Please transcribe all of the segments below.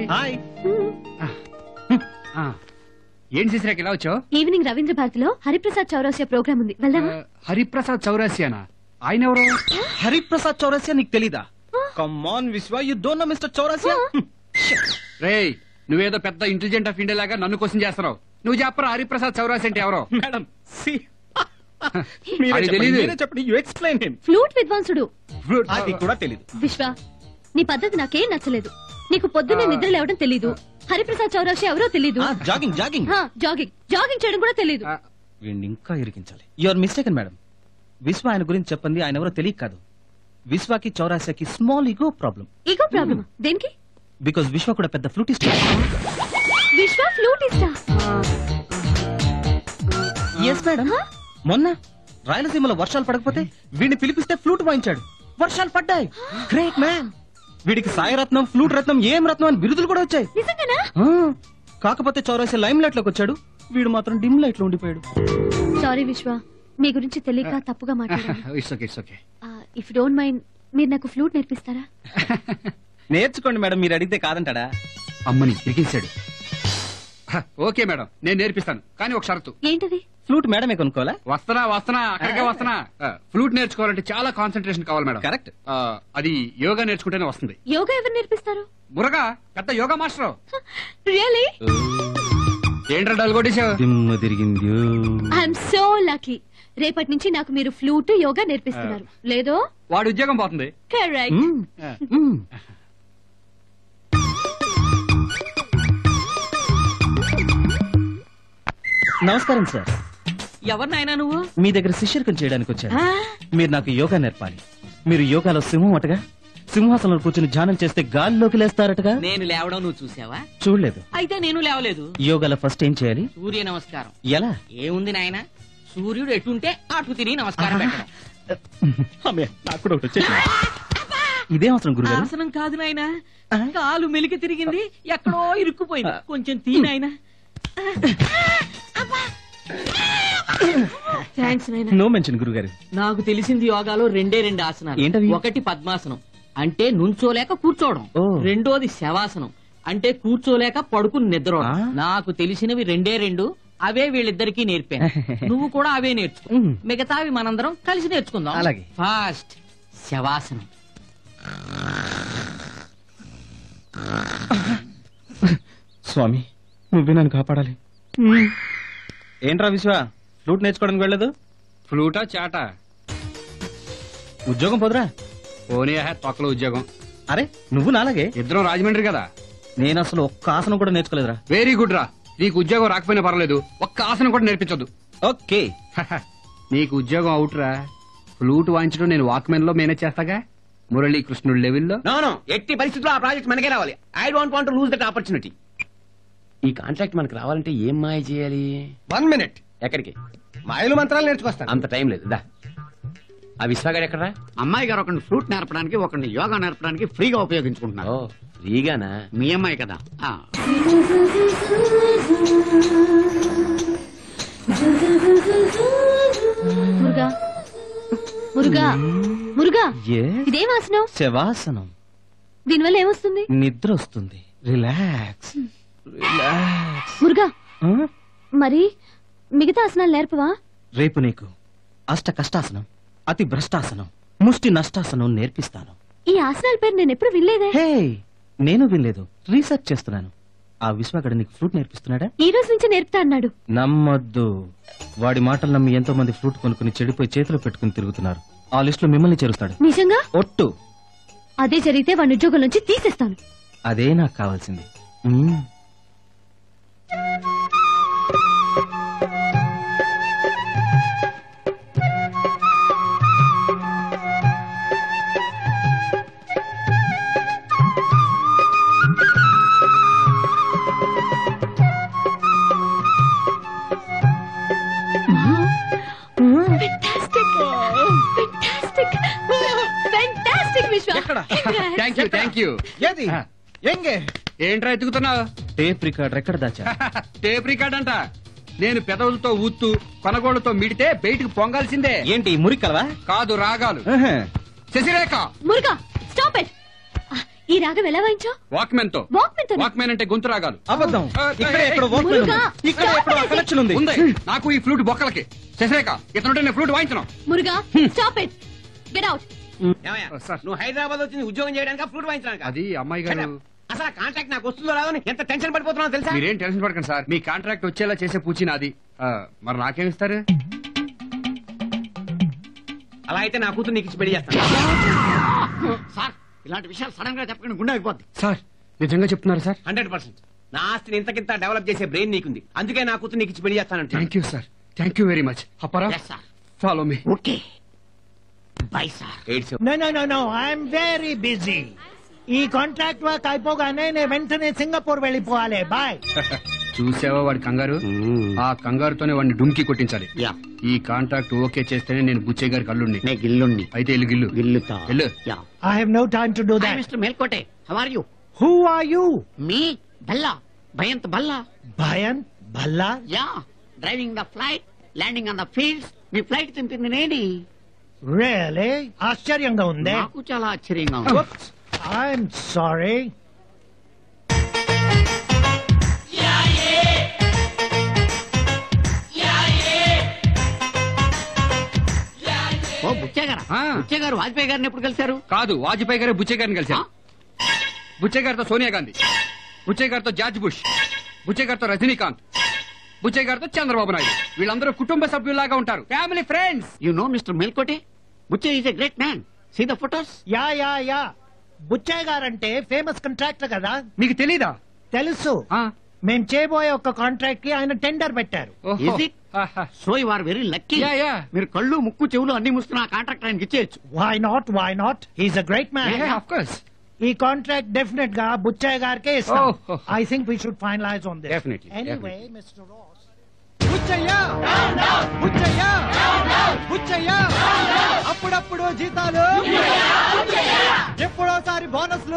Hi ఏం చేసిరాక ఇలా వచ్చావు ఈవినింగ్ రవీంద్ర భారతిలో హరిప్రసాద్ చౌరాసియా ప్రోగ్రామ్ ఉంది వెళ్దామా హరిప్రసాద్ చౌరాసియానా ఆయన ఎవరు హరిప్రసాద్ చౌరసియా నీకు తెలీదా come on Vishwa you don't know mister Chaurasia రేయ్ నువ్వేదో పెద్ద ఇంటెలిజెంట్ ఆఫ్ ఇండియా లాగా నన్ను క్వశ్చన్ చేస్తున్నావు నువ్వు చెప్పరా హరిప్రసాద్ చౌరాసి అంటే ఎవరో మేడం సి అది తెలీదు. మీరే చెప్పండి యు ఎక్స్ప్లెయిన్ హిమ్ ఫ్లూట్ విద్వాంసుడు అది కూడా తెలీదు విశ్వ నీ పద్ధతి నాకేం నచ్చలేదు నీకు పొద్దున్నే నిద్ర లేవడం తెలీదు హరిప్రసాద్ చౌరాసియా ఎవరో తెలీదు జాగింగ్ జాగింగ్ హా, జాగింగ్ జాగింగ్ చేయడం కూడా తెలీదు ఆ, వీడిని ఇంకా ఇరికించాలి you are mistaken madam Vishwa ఆయన గురించి చెప్పింది ఆయన ఎవరో తెలియక కాదు విశ్వకి చౌరాసియాకి small ego problem ego problem దేనికి బికాస్ విశ్వ కూడా పెద్ద ఫ్లూటిస్ట్ విశ్వ ఫ్లూటిస్టా ఎస్ మేడం మొన్న రాయలసీమలో వర్షాలు పడకపోతే వీడిని పిలిపిస్తే ఫ్లూట్ వాయించాడు వర్షాలు పడ్డాయి గ్రేట్ మ్యాన్ వీడికి సాయి రత్నం ఫ్లూట్ రత్నం ఏం రత్నం అని బిరుదులు కూడా వచ్చాయి నిజంగానా ఆ, కాకపోతే చౌరాసి లైమ్ లైట్ లోకి వచ్చాడు వీడు మాత్రం డిమ్ లైట్ లో ఉండిపోయాడు సారీ విశ్వ మీ గురించి తెలియక తప్పుగా మాట్లాడాను it's okay it's okay if don't mind మీరు నాకు ఫ్లూట్ నేర్పిస్తారా నేర్చుకోండి మేడం మీరు అడిగితే కాదంటాడా అమ్మని ఇరికించాడు హ, ఓకే మేడం నేను నేర్పిస్తాను కానీ ఒక షరతు ఏంటది ఫ్లూట్ మేడమే కొనుక్కోవాలా వస్తనా వస్తనా అక్కడికే వస్తనా ఆ, ఫ్లూట్ నేర్చుకోవాలంటే చాలా కాన్సన్ట్రేషన్ కావాలి మేడం కరెక్ట్ ఆ, అది యోగా నేర్చుకుంటేనే వస్తుంది యోగా ఎవరు నేర్పిస్తారు బుర్రగా పెద్ద యోగా మాస్టర్ రియలీ ఏంట్రా డల్ కొట్టేశావు దిమ్మ తిరిగింది ఐఎమ్ సో లక్కీ రేపటి నుంచి నాకు మీరు ఫ్లూట్ యోగా నేర్పిస్తున్నారు లేదో వాడి ఉద్యోగం పోతుంది కరెక్ట్ మ్మ్. నమస్కారం సార్ ఎవరినైనా నువ్వు మీ దగ్గర శిష్యర్కం చేయడానికి వచ్చాను ఆ? మీరు నాకు యోగా నేర్పాలి మీరు యోగాలో సింహం అటగా సింహాసనంలో కూర్చుని ధ్యానం చేస్తే గాల్లోకి లేస్తారటగా నేను లేవడం నువ్వు చూసావా చూడలేదు అయితే నేను లేవలేదు యోగాలో ఫస్ట్ ఏం చేయాలి సూర్య నమస్కారం ఎలా ఏముంది నాయన సూర్యుడు ఎటుంటే అటు తిరిగి నమస్కారం పెట్టడం అమ్మయ్య, నాకు కూడా ఒకటి వచ్చేసింది. ఇదే అవసరం గురుగారు ఆసనం కాదు నాయన ఆ? కాలు మెలికి తిరిగింది ఎక్కడో ఇరుక్కుపోయింది కొంచెం తీ నాయన థ్యాంక్స్ నాయన నో మెన్షన్ గురుగారు నాకు తెలిసింది యోగాలో రెండే రెండు ఆసనాలు ఏంటవి? ఒకటి పద్మాసనం అంటే నుంచోలేక కూర్చోవడం ఓ. రెండోది శవాసనం అంటే కూర్చోలేక పడుకుని నిద్రపోవడం ఆ? నాకు తెలిసినవి రెండే రెండు అవే వీళ్ళిద్దరికీ నేర్పాను నువ్వు కూడా అవే నేర్చుకో మ్మ్. మిగతావి మనందరం కలిసి నేర్చుకుందాం అలాగే. ఫాస్ట్ శవాసనం స్వామి నువ్వే నన్ను కాపాడాలి ఏంట్రా విశ్వ ఫ్లూట్ నేర్చుకోవడానికి వెళ్ళదు ఫ్లూటా చాటా ఉద్యోగం పోదురా పోనీ హే, తొక్కలో ఉద్యోగం అరే నువ్వు నాలాగే ఇద్దరం రాజమండ్రి కదా నేను అసలు ఒక్క ఆసనం కూడా నేర్చుకోలేదురా వెరీ గుడ్ రా నీకు ఉద్యోగం రాకపోయినా పర్వాలేదు ఒక్క ఆసనం కూడా నేర్పించొద్దు ఓకే నీకు ఉద్యోగం అవుట్ రా ఫ్లూట్ వాయించడం నేను వాక్మెన్ లో మేనేజ్ చేస్తాగా మురళీకృష్ణుడు లెవెల్లో నో నో ఎట్టి పరిస్థితుల్లో ఆ ప్రాజెక్ట్ మనకే రావాలి I don't want lose that opportunity ఈ కాంట్రాక్ట్ మనకు రావాలంటే ఏం మాయ చేయాలి వన్ మినిట్ ఎక్కడికి మాయలు మంత్రాలు నేర్చుకొస్తాను అంత టైం లేదు దా ఆ విశ్వగాడు ఎక్కడరా అమ్మాయి గారు ఒకరిని ఫ్రూట్ నేర్పడానికి ఒకరిని యోగా నేర్పడానికి ఫ్రీగా ఉపయోగించుకుంటున్నారు ఓ ఫ్రీగానా మీ అమ్మాయి కదా ఆ. మురుగా మురుగా మురుగా Yes. ఇదేం ఆసనం శవాసనం దీనివల్ల ఏమొస్తుంది నిద్ర వస్తుంది రిలాక్స్ రిలాక్స్ మురుగా మరి మిగతా ఆసనాలు నేర్పవా రేపు నీకు అష్ట కష్టాసనం అతి భ్రష్టాసనం ముష్టి నష్టాసనం నేర్పిస్తాను ఈ ఆసనాల పేరు నేను ఎప్పుడు వినలేదే హే నేను వినలేదు రీసెర్చ్ చేస్తున్నాను ఆ విశ్వగడ నీకు ఫ్లూట్ నేర్పిస్తున్నాడా ఈ రోజు నుంచి నేర్పుతా అన్నాడు నమ్మొద్దు వాడి మాటలు నమ్మి ఎంతో మంది ఫ్లూట్ కొనుక్కుని చెడిపోయి చేతిలో పెట్టుకుని తిరుగుతున్నారు ఆ లిస్ట్ లో మిమ్మల్ని చేరుస్తాడు నిజంగా ఒట్టు అదే జరిగితే వాడి ఉద్యోగం నుంచి తీసేస్తాను అదే నాకు కావాల్సింది మ్మ్. Fantastic fantastic Vishwa thank you thank you ఏది ఎంగే ఏంట్రా ఎత్తుకుతున్నావు టేప్ రికార్డర్ ఎక్కడ దాచా టేప్ రికార్డ్ అంట నేను పెదవులతో ఊత్తూ కొనగోళ్లతో మిడితే బయటికి పొంగాల్సిందే ఏంటి మురికలవా కాదు రాగాలు శశిరేఖ మురుగా స్టాప్ ఇట్ ఈ రాగం ఎలా వాయించావు వాక్మెన్ తో వాక్మెన్ తో వాక్మెన్ అంటే గొంతు రాగాలు అబద్ధం ఆ, ఇక్కడ ఏయ్, ఎక్కడో ఏయ్, walkman ఉంది. మురుగా, ఇక్కడ ఎక్కడో ఆ కనెక్షన్ ఉంది ఉంది నాకు ఈ ఫ్లూట్ బొక్కలకి శశరేఖ ఇతనుంటే నేను ఫ్లూట్ వాయించను Muruga stop it get out ఏమయ్యా? Oh, sir. నువ్వు హైదరాబాద్ వచ్చింది ఉద్యోగం చేయడానికి ఫ్లూట్ వాయించడానికి అది అమ్మాయి గారు అసలు కాంట్రాక్ట్ నాకు వస్తుందో రాదో అని ఎంత టెన్షన్ పడిపోతున్నావు తెలుసా మీరేం టెన్షన్ పడకండి సార్ మీ కాంట్రాక్ట్ వచ్చేలా చేసే పూచి నాది ఆ, మరి నాకేం ఇస్తారు అలా అయితే నా కూతురు నీకు ఇచ్చి పెళ్లి చేస్తాను సార్ ఇలాంటి విషయాలు సడన్ గా చెప్పకుండా గుండె అయిపోద్ది సార్ నిజంగా చెప్తున్నారు సార్ హండ్రెడ్ పర్సెంట్ నా ఆస్తిని ఇంతకింత డెవలప్ చేసే బ్రెయిన్ నీకుంది అందుకే నా కూతురు నీకు ఇచ్చి పెళ్లి చేస్తానంటే thank you sir thank you very much అప్పారా yes sir follow me okay bye sir ఎయిడ్స్ no no no no I'm very busy ఈ కాంట్రాక్ట్ వర్క్ అయిపోగానే నేను వెంటనే సింగపూర్ వెళ్ళిపోవాలి బాయ్ చూసావా వాడి కంగారు ఆ కంగారుతోనే వాడిని డుంకి కొట్టించాలి యా ఈ కాంట్రాక్ట్ ఓకే చేస్తేనే నేను బుచ్చయ్య గారికి అల్లుండి నే గిల్లుండి అయితే ఇల్లు గిల్లు గిల్లుతా వెళ్ళు. Yeah I have no time to do that mister Melkote how are you who are you మీ బల్లా భయంత్ బల్లా భయన్ Bhalla yeah driving the flight landing on the fields మీ ఫ్లైట్ తింపింది నేని రియలీ ఆశ్చర్యంగా ఉంది నాకు చాలా ఆశ్చర్యంగా ఉంది ఐఎమ్ సారీ ఓ బుచ్చే గారా ఆ. బుచ్చే గారు వాజ్పేయి గారిని ఎప్పుడు కలిశారు కాదు వాజ్పేయి గారే బుచ్చయ్య గారిని కలిశారు బుచ్చయ్య గారితో సోనియా గాంధీ బుచ్చయ్య గారితో జార్జ్ బుష్ బుచ్చయ్య గారితో రజనీకాంత్ బుచ్చయ్య గారితో చంద్రబాబు నాయుడు వీళ్ళందరూ కుటుంబ సభ్యుల్లాగా ఉంటారు family friends you know mister Melkote Bucche is a great man see the photos yeah yeah yeah Buchaiah గారంటే ఫేమస్ కాంట్రాక్టర్ కదా మీకు తెలీదా తెలుసు ఆ, మేం చేయబోయే ఒక కాంట్రాక్ట్ కి ఆయన టెండర్ పెట్టారు ఓహో. Is it? ఆహా. So you are very lucky Yeah, yeah. మీరు కళ్ళు ముక్కు చెవులు అన్ని మూసుకున్న ఆ కాంట్రాక్ట్ ఆయనకి ఇచ్చేయచ్చు why not why not he's a great man Yeah, of course. ఈ కాంట్రాక్ట్ డెఫినెట్ గా బుచ్చయ్య గారికే ఇస్తాం Oh, oh. I think we should finalize on this Definitely, anyway mister Ross Buchaiah Buchaiah Buchaiah అప్పుడప్పుడు జీతాలు ఎప్పుడోసారి బోనస్లు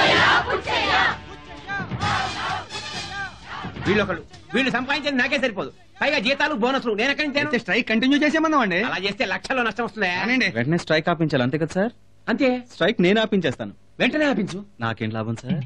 వీళ్ళు ఒకళ్ళు వీళ్ళు సంపాదించేది నాకే సరిపోదు పైగా జీతాలు బోనస్లు నేను ఎక్కడి నుంచి తేను? స్ట్రైక్ కంటిన్యూ చేసేమన్నామండి అలా చేస్తే లక్షల్లో నష్టం వస్తుందా వెంటనే స్ట్రైక్ ఆపించాలి అంతే కదా సార్ అంతే స్ట్రైక్ నేను ఆపించేస్తాను వెంటనే ఆపించు నాకేం లాభం సార్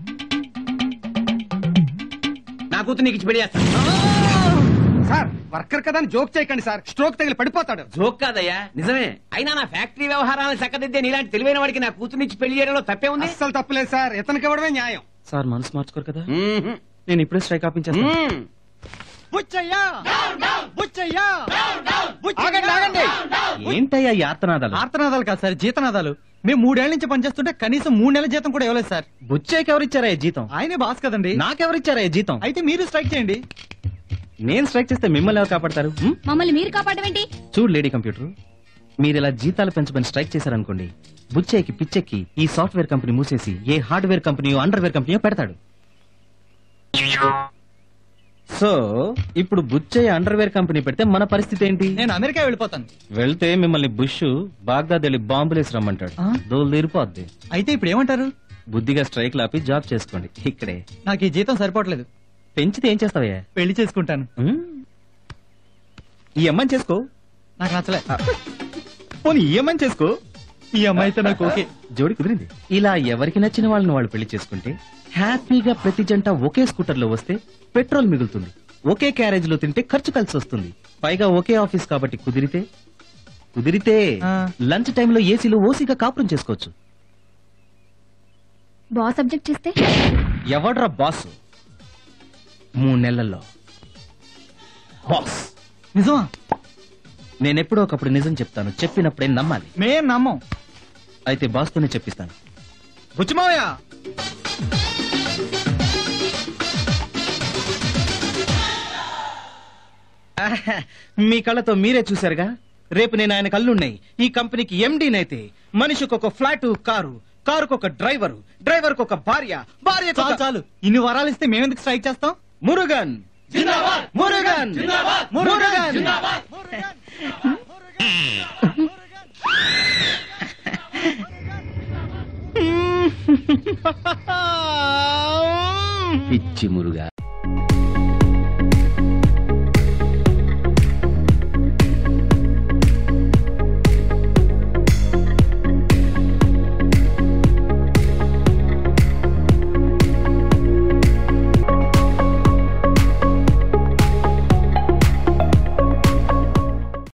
నా కూతురు నీకు ఇచ్చి పెళ్లి చేస్తాను సార్ వర్కర్ కదా అని జోక్ చేయకండి సార్ స్ట్రోక్ తగిలి పడిపోతాడు జోక్ కాదయ్యా నిజమే అయినా నా ఫ్యాక్టరీ వ్యవహారాలను చక్కదిద్దే నీలాంటి తెలివైన వాడికి నా కూతురునిచ్చి పెళ్లి చేయడంలో తప్పే ఉంది అస్సలు తప్పలేదు సార్ ఇతనికి ఇవ్వడమే న్యాయం సార్ మనసు మార్చుకోరు కదా మ్మ్హ్మ్. నేను ఇప్పుడే స్ట్రైక్ ఆపించేస్తాను మ్మ్. బుచ్చయ్యా బుచ్చయ్యా ఆగండి ఆగండి ఏంటయ్యా ఈ ఆర్తనాదాలు ఆర్తనాదాలు కాదు సార్ జీతనాదాలు మేము మూడేళ్ల నుంచి పనిచేస్తుంటే కనీసం మూడు నెలల జీతం కూడా ఇవ్వలేదు సార్ బుచ్చయ్యకి ఎవరిచ్చారా ఈ జీతం ఆయనే బాస్ కదండి నాకెవరిచ్చారా ఈ జీతం అయితే మీరు స్ట్రైక్ చేయండి నేను స్ట్రైక్ చేస్తే మిమ్మల్ని ఎవరు కాపాడతారు హ్మ్? మమ్మల్ని మీరు కాపాడమేంటి చూడు లేడీ కంప్యూటర్ మీరు ఇలా జీతాలు పెంచమని స్ట్రైక్ చేశారనుకోండి బుచ్చయ్యకి పిచ్చెక్కి ఈ సాఫ్ట్వేర్ కంపెనీ మూసేసి ఏ హార్డ్వేర్ కంపెనీయో అండర్వేర్ కంపెనీయో పెడతాడు సో ఇప్పుడు బుచ్చయ్య అండర్వేర్ కంపెనీ పెడితే మన పరిస్థితి ఏంటి నేను అమెరికా వెళ్ళిపోతాను వెళ్తే మిమ్మల్ని బుష్ బాగ్దాద్ వెళ్ళి బాంబులేసి రమ్మంటాడు ఆ? దోలు తీరిపోద్ది అయితే ఇప్పుడు ఏమంటారు బుద్ధిగా స్ట్రైక్ లాపి జాబ్ చేసుకోండి ఇక్కడే నాకు ఈ జీతం సరిపోవట్లేదు పెంచితే ఏం చేస్తావయ్యా పెళ్లి చేసుకుంటాను ఉమ్? ఈ అమ్మాయిని చేసుకో నాకు నచ్చలే పోనీ ఈ అమ్మాయిని చేసుకో ఈ అమ్మాయి అయితే నాకు ఓకే జోడి కుదిరింది ఇలా ఎవరికి నచ్చిన వాళ్ళని వాళ్ళు పెళ్లి చేసుకుంటే హ్యాపీగా ప్రతి జంట ఒకే స్కూటర్ లో వస్తే పెట్రోల్ మిగులుతుంది ఒకే క్యారేజ్ లో తింటే ఖర్చు కలిసి వస్తుంది పైగా ఒకే ఆఫీస్ కాబట్టి కుదిరితే కుదిరితే ఆ. లంచ్ టైంలో ఏసీలో ఓసీగా కాపురం చేసుకోవచ్చు బాస్ సబ్జెక్ట్ చేస్తే ఎవడ్రా బాస్ మూడు నెలల్లో బాస్ నిజమా నేనెప్పుడో ఒకప్పుడు నిజం చెప్తాను చెప్పినప్పుడే నమ్మాలి మేం నమ్మం అయితే బాస్తోనే చెప్పిస్తాను బుచ్చిమావయ్య ఆహా, మీ కళ్ళతో మీరే చూశారుగా రేపు నేను ఆయన కళ్ళున్నాయి ఈ కంపెనీకి ఎండీనైతే మనిషికి ఒక ఫ్లాట్ కారు కారుకు ఒక డ్రైవర్ డ్రైవర్ ఒక భార్య భార్య చాలు చాలు ఇన్ని వరాలు ఇస్తే మేమెందుకు స్ట్రైక్ చేస్తాం మురుగన్ మురుగన్ మురుగన్ పిచ్చి మురుగా